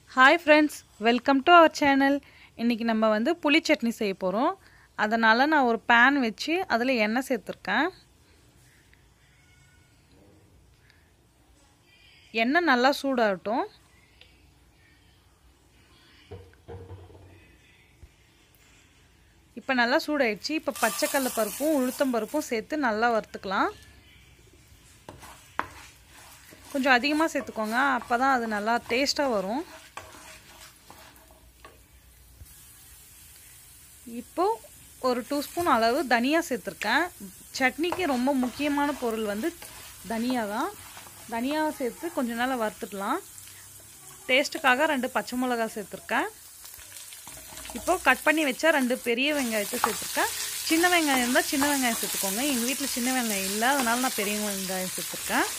hi friends welcome to our channel இன்றைக்கி நம்ம வந்து புளி சட்னி செய்ய போகிறோம் அதனால் நான் ஒரு பேன் வச்சு அதில் எண்ணெய் சேர்த்துருக்கேன் எண்ணெய் நல்லா சூடாகட்டும் இப்போ நல்லா சூடாயிடுச்சு இப்போ பச்சைக்கடலை பருப்பும் உளுத்தம் பருப்பும் சேர்த்து நல்லா வறுத்துக்கலாம் கொஞ்சம் அதிகமாக சேர்த்துக்கோங்க அப்போ தான் அது நல்லா டேஸ்ட்டாக வரும் இப்போது ஒரு டூ ஸ்பூன் அளவு தனியா சேர்த்துருக்கேன் சட்னிக்கு ரொம்ப முக்கியமான பொருள் வந்து தனியா தான் தனியாவை சேர்த்து கொஞ்ச நாள் வறுத்துடலாம் டேஸ்ட்டுக்காக ரெண்டு பச்சை மிளகா சேர்த்துருக்கேன் இப்போது கட் பண்ணி வச்சா ரெண்டு பெரிய வெங்காயத்தை சேர்த்துருக்கேன் சின்ன வெங்காயம் இருந்தால் சின்ன வெங்காயம் சேர்த்துக்கோங்க எங்கள் வீட்டில் சின்ன வெங்காயம் இல்லை அதனால் நான் பெரிய வெங்காயம் சேர்த்துருக்கேன்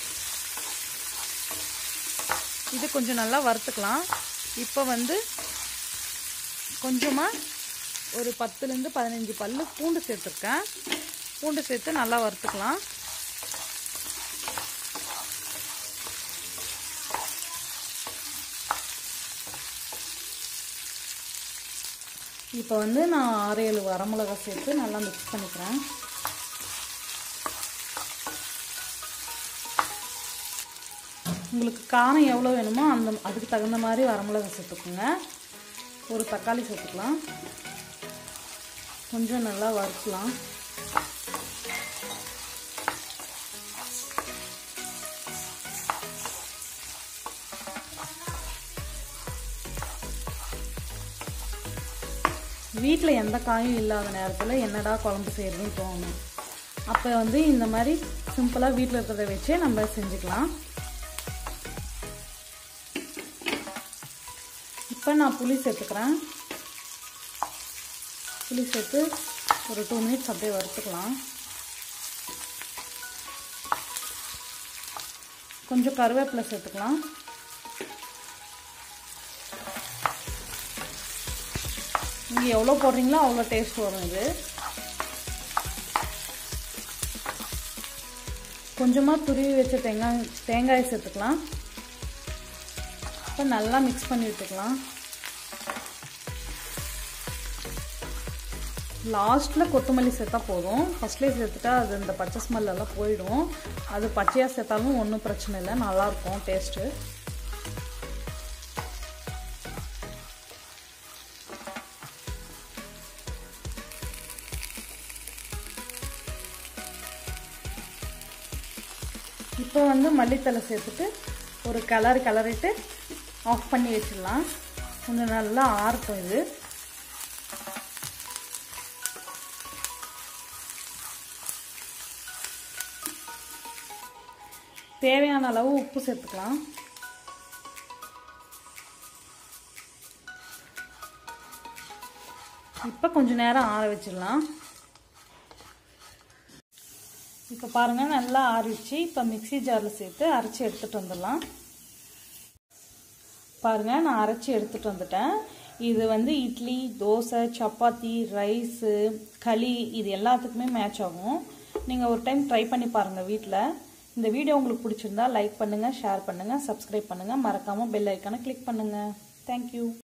இது கொஞ்சம் நல்லா வறுத்துக்கலாம் இப்போ வந்து கொஞ்சமாக ஒரு பத்துலேருந்து பதினஞ்சு பல் பூண்டு சேர்த்துருக்கேன் பூண்டு சேர்த்து நல்லா வறுத்துக்கலாம் இப்போ வந்து நான் ஆறு ஏழு வரமிளகா சேர்த்து நல்லா மிக்ஸ் பண்ணிக்கிறேன் உங்களுக்கு காரம் எவ்வளோ வேணுமோ அந்த அதுக்கு தகுந்த மாதிரி வரமிளகா சேர்த்துக்கோங்க ஒரு தக்காளி சேர்த்துக்கலாம் கொஞ்சம் நல்லா வறுக்கலாம் வீட்டில் எந்த காயும் இல்லாத நேரத்தில் என்னடா குழம்பு செய்கிறதுன்னு தோணும் அப்போ வந்து இந்த மாதிரி சிம்பிளாக வீட்டில் இருக்கிறத வச்சே நம்ம செஞ்சுக்கலாம் இப்போ நான் புளி சேர்த்துக்கிறேன் புளி சேர்த்து ஒரு டூ மினிட்ஸ் அப்படியே வறுத்துக்கலாம் கொஞ்சம் கருவேப்பிலை சேர்த்துக்கலாம் நீங்கள் எவ்வளோ போடுறீங்களோ அவ்வளோ டேஸ்ட் வரும் இது கொஞ்சமாக துருவி வச்ச தேங்காய் தேங்காயை சேர்த்துக்கலாம் இப்போ நல்லா மிக்ஸ் பண்ணி விட்டுக்கலாம் லாஸ்ட்டில் கொத்தமல்லி சேர்த்தா போதும் ஃபஸ்ட்லேயே சேர்த்துட்டா அது இந்த பச்சை ஸ்மெல்லாம் போயிடும் அது பச்சையாக சேர்த்தாலும் ஒன்றும் பிரச்சனை இல்லை நல்லாயிருக்கும் டேஸ்ட்டு இப்போ வந்து மல்லித்தலை சேர்த்துட்டு ஒரு கலர் கலரிட்டு ஆஃப் பண்ணி வச்சிடலாம் கொஞ்சம் நல்லா ஆறட்டும் இது தேவையான அளவு உப்பு சேர்த்துக்கலாம் இப்போ கொஞ்சம் நேரம் ஆற வச்சிடலாம் இப்போ பாருங்கள் நல்லா ஆறிடுச்சு இப்போ மிக்சி ஜாரில் சேர்த்து அரைச்சி எடுத்துகிட்டு வந்துடலாம் பாருங்கள் நான் அரைச்சி எடுத்துகிட்டு வந்துட்டேன் இது வந்து இட்லி தோசை சப்பாத்தி ரைஸு களி இது எல்லாத்துக்குமே மேட்ச் ஆகும் நீங்கள் ஒரு டைம் ட்ரை பண்ணி பாருங்கள் வீட்டில் இந்த வீடியோ உங்களுக்கு பிடிச்சிருந்தா லைக் பண்ணுங்கள் ஷேர் பண்ணுங்கள் சப்ஸ்கிரைப் பண்ணுங்கள் மறக்காமல் பெல் ஐக்கானை கிளிக் பண்ணுங்கள் தேங்க்யூ